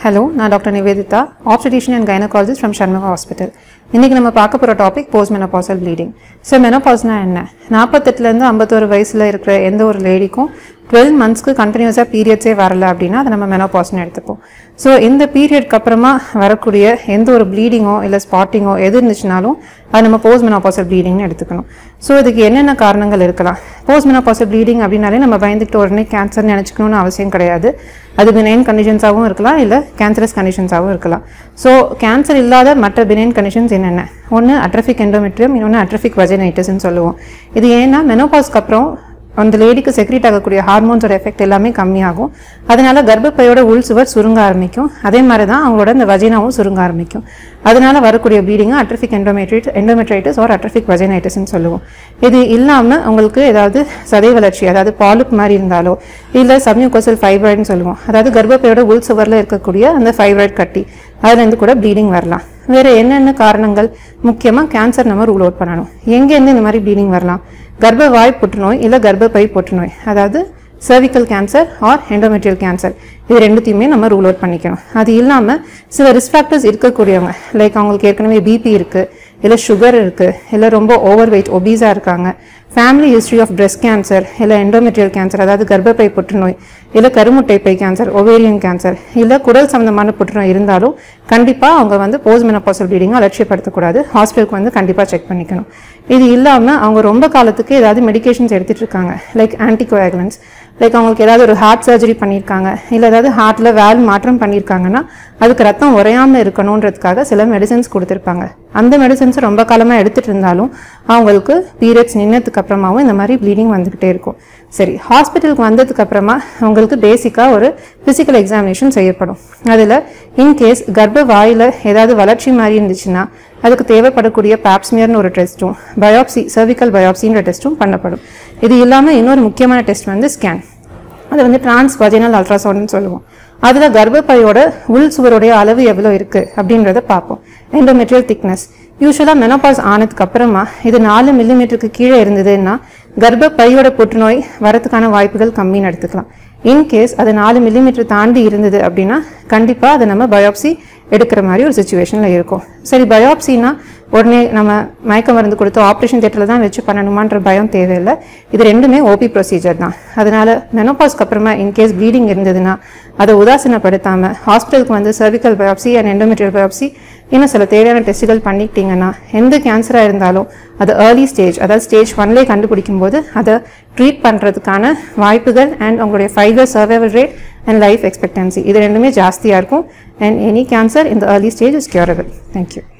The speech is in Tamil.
ஹலோ நான் doctor Nivedita obstetrician and gynaecologist from Shanmuga hospital இன்றைக்கி நம்ம பார்க்க போகிற topic post menopausal bleeding so மெனபாஸ்னா என்ன நாற்பத்தெட்டுலேருந்து ஐம்பத்தோரு வயசில் இருக்கிற எந்த ஒரு லேடிக்கும் டுவெல் மந்த்ஸ்க்கு கண்டினியூஸாக பீரியட்ஸே வரல அப்படின்னா அதை நம்ம மெனோபாஸ்னு எடுத்துப்போம் ஸோ இந்த பீரியட்க்கு அப்புறமா வரக்கூடிய எந்த ஒரு ப்ளீடிங்கோ இல்லை ஸ்பாட்டிங்கோ எது இருந்துச்சுனாலும் அது நம்ம போஸ்ட் மெனோபாசல் ப்ளீடிங்னு எடுத்துக்கணும் ஸோ இதுக்கு என்னென்ன காரணங்கள் இருக்கலாம் போஸ்ட் மெனோபாசல் ப்ளீடிங் அப்படின்னாலே நம்ம பயந்துக்கிட்டு உடனே கேன்சர் நினச்சிக்கணும்னு அவசியம் கிடையாது அது பினைன் கண்டிஷன்ஸாகவும் இருக்கலாம் இல்லை கேன்சரஸ் கண்டிஷன்ஸாகவும் இருக்கலாம் ஸோ கேன்சர் இல்லாத மற்ற பினைன் கண்டிஷன்ஸ் என்னென்ன ஒன்று அட்ரஃபிக் எண்டோமெட்ரியம் இன்னொன்று அட்ரஃபிக் வஜனைட்டிஸ்ன்னு சொல்லுவோம் இது ஏன்னா மெனோபாஸ்க்கு அப்புறம் அந்த லேடிக்கு செக்ரேட் ஆகக்கூடிய ஹார்மோன்ஸோட எஃபெக்ட் எல்லாமே கம்மியாகும் அதனால கர்ப்பப்பையோட உள் சுவர் சுருங்க ஆரம்பிக்கும் அதே மாதிரி தான் அவங்களோட இந்த வஜினாவும் சுருங்க ஆரம்பிக்கும் அதனால வரக்கூடிய ப்ளீடிங்கு அட்ரஃபிக் எண்டோமெட்ரிட் எண்டோமெட்ரைட்டிஸ் ஒரு அட்ரஃபிக் வஜனைட்டிஸ்னு சொல்லுவோம் இது இல்லாமல் உங்களுக்கு ஏதாவது சதை வளர்ச்சி அதாவது பாலிப் மாதிரி இருந்தாலோ இல்லை சம்யூகோசல் ஃபைப்ராய்டுன்னு சொல்லுவோம் அதாவது கர்ப்பப்பையோட உள் சுவரில் இருக்கக்கூடிய அந்த ஃபைப்ராய்டு கட்டி அதுலேருந்து கூட ப்ளீடிங் வரலாம் வேறு என்னென்ன காரணங்கள் முக்கியமாக கேன்சர் நம்ம ரூல் அவுட் பண்ணணும் எங்கேருந்து இந்த மாதிரி ப்ளீடிங் வரலாம் கர்ப்பவாய் புற்றுநோய் இல்லை கர்ப்பப்பை புற்றுநோய் அதாவது cervical cancer or endometrial cancer இது ரெண்டுத்தையுமே நம்ம ரூல் அவுட் பண்ணிக்கணும் அது இல்லாமல் சில ரிஸ்க் ஃபேக்டர்ஸ் இருக்கக்கூடியவங்க லைக் அவங்களுக்கு ஏற்கனவே பிபி இருக்குது இல்லை சுகர் இருக்குது இல்லை ரொம்ப ஓவர் வெயிட் ஒபீஸாக இருக்காங்க family history of breast cancer இல்லை எண்டோமெட்ரியல் கேன்சர் அதாவது கர்ப்பப்பை புற்றுநோய் இல்லை கருமுட்டை பை கேன்சர் ஒவேரியன் கேன்சர் இல்லை குடல் சம்மந்தமான புற்றுநோய் இருந்தாலும் கண்டிப்பாக அவங்க வந்து போஸ்ட் மெனப்பாசல் ப்ளீடிங்கை அலட்சியப்படுத்தக்கூடாது ஹாஸ்பிட்டலுக்கு வந்து கண்டிப்பாக செக் பண்ணிக்கணும் இது இல்லாமல் அவங்க ரொம்ப காலத்துக்கு ஏதாவது மெடிகேஷன்ஸ் எடுத்துகிட்டு இருக்காங்க லைக் ஆன்டிகோயாகுலன்ஸ் லைக் அவங்களுக்கு ஏதாவது ஒரு ஹார்ட் சர்ஜரி பண்ணியிருக்காங்க இல்லை ஏதாவது ஹார்ட்டில் வேல் மாற்றம் பண்ணியிருக்காங்கன்னா அதுக்கு ரத்தம் உறையாமல் இருக்கணுன்றதுக்காக சில மெடிசன்ஸ் கொடுத்துருப்பாங்க அந்த மெடிசன்ஸ் ரொம்ப காலமாக எடுத்துகிட்டு இருந்தாலும் அவங்களுக்கு பீரியட்ஸ் நின்னதுக்கு அப்புறமாவும் இந்த மாதிரி ப்ளீடிங் வந்துக்கிட்டே இருக்கும் சரி ஹாஸ்பிட்டலுக்கு வந்ததுக்கு அப்புறமா அவங்களுக்கு பேசிக்காக ஒரு ஃபிசிக்கல் எக்ஸாமினேஷன் செய்யப்படும் அதில் இன்கேஸ் கர்ப்ப வாயில் ஏதாவது வளர்ச்சி மாதிரி இருந்துச்சுன்னா அதுக்கு தேவைப்படக்கூடிய பேப்ஸ்மியர்னு ஒரு டெஸ்ட்டும் பயாப்சி சர்விக்கல் பயாப்சின்ற டெஸ்ட்டும் பண்ணப்படும் இது இல்லாமல் இன்னொரு முக்கியமான டெஸ்ட் வந்து ஸ்கேன் அது வந்து டிரான்ஸ் வஜினல் அல்ட்ராசவுண்ட்னு சொல்லுவோம் அதில் கர்ப்பப்பையோட உள் சுவருடைய அளவு எவ்வளோ இருக்குது அப்படின்றத பார்ப்போம் எண்டோமெட்ரியல் திக்னஸ் யூஸ்வலாக மெனோபாஸ் ஆனதுக்கு அப்புறமா இது நாலு மில்லிமீட்டருக்கு கீழே இருந்ததுன்னா கர்ப்பப்பையோட புற்றுநோய் வரதுக்கான வாய்ப்புகள் கம்மின்னு எடுத்துக்கலாம் இன்கேஸ் அது நாலு மில்லிமீட்டர் தாண்டி இருந்தது அப்படின்னா கண்டிப்பாக அதை நம்ம பயாப்சி எடுக்கிற மாதிரி ஒரு சுச்சுவேஷனில் இருக்கும் சரி பயாப்சினா உடனே நம்ம மயக்க மருந்து கொடுத்து ஆப்ரேஷன் தேட்டரில் தான் வச்சு பண்ணணுமான்ற பயம் தேவையில்லை இது ரெண்டுமே ஓபி ப்ரொசீஜர் தான் அதனால மெனோபாஸ்க்கு அப்புறமா இன்கேஸ் ப்ளீடிங் இருந்ததுன்னா அதை உதாசீனப்படுத்தாமல் ஹாஸ்பிட்டலுக்கு வந்து cervical biopsy and endometrial biopsy இன்னும் சில தேவையான டெஸ்ட்டுகள் பண்ணிக்கிட்டீங்கன்னா எந்த கேன்சராக இருந்தாலும் அது ஏர்லி ஸ்டேஜ் அதாவது ஸ்டேஜ் ஒன்லேயே கண்டுபிடிக்கும் போது அதை ட்ரீட் பண்ணுறதுக்கான வாய்ப்புகள் அண்ட் உங்களுடைய five year survival rate and life expectancy இது ரெண்டுமே ஜாஸ்தியாக இருக்கும் அண்ட் எனி கேன்சர் இந்த early stage is curable thank you